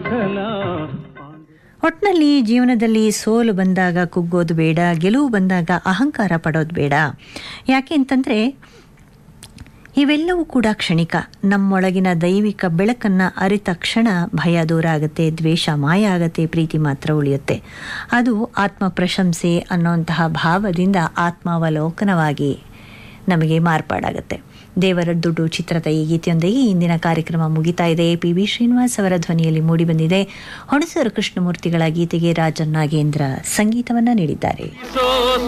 ಒಟ್ನಲ್ಲಿ ಜೀವನದಲ್ಲಿ ಸೋಲು ಬಂದಾಗ ಕುಗ್ಗೋದು ಬೇಡ ಗೆಲುವು ಬಂದಾಗ ಅಹಂಕಾರ ಪಡೋದು ಬೇಡ ಯಾಕೆ ಅಂತಂದರೆ ಇವೆಲ್ಲವೂ ಕೂಡ ಕ್ಷಣಿಕ ನಮ್ಮೊಳಗಿನ ದೈವಿಕ ಬೆಳಕನ್ನು ಅರಿತ ಕ್ಷಣ ಭಯ ದೂರ ಆಗುತ್ತೆ ದ್ವೇಷ ಮಾಯ ಆಗುತ್ತೆ ಪ್ರೀತಿ ಮಾತ್ರ ಉಳಿಯುತ್ತೆ ಅದು ಆತ್ಮ ಪ್ರಶಂಸೆ ಅನ್ನೋಂತಹ ಭಾವದಿಂದ ಆತ್ಮಾವಲೋಕನವಾಗಿ ನಮಗೆ ಮಾರ್ಪಾಡಾಗುತ್ತೆ ದೇವರ ದುಡ್ಡು ಚಿತ್ರದ ಈ ಗೀತೆಯೊಂದಿಗೆ ಇಂದಿನ ಕಾರ್ಯಕ್ರಮ ಮುಗಿತಾ ಇದೆ ಪಿ ವಿ ಶ್ರೀನಿವಾಸ್ ಅವರ ಧ್ವನಿಯಲ್ಲಿ ಮೂಡಿಬಂದಿದೆ ಹೊಣಸೂರು ಕೃಷ್ಣಮೂರ್ತಿಗಳ ಗೀತೆಗೆ ರಾಜನ್ ನಾಗೇಂದ್ರ ಸಂಗೀತವನ್ನ ನೀಡಿದ್ದಾರೆ ಸೋ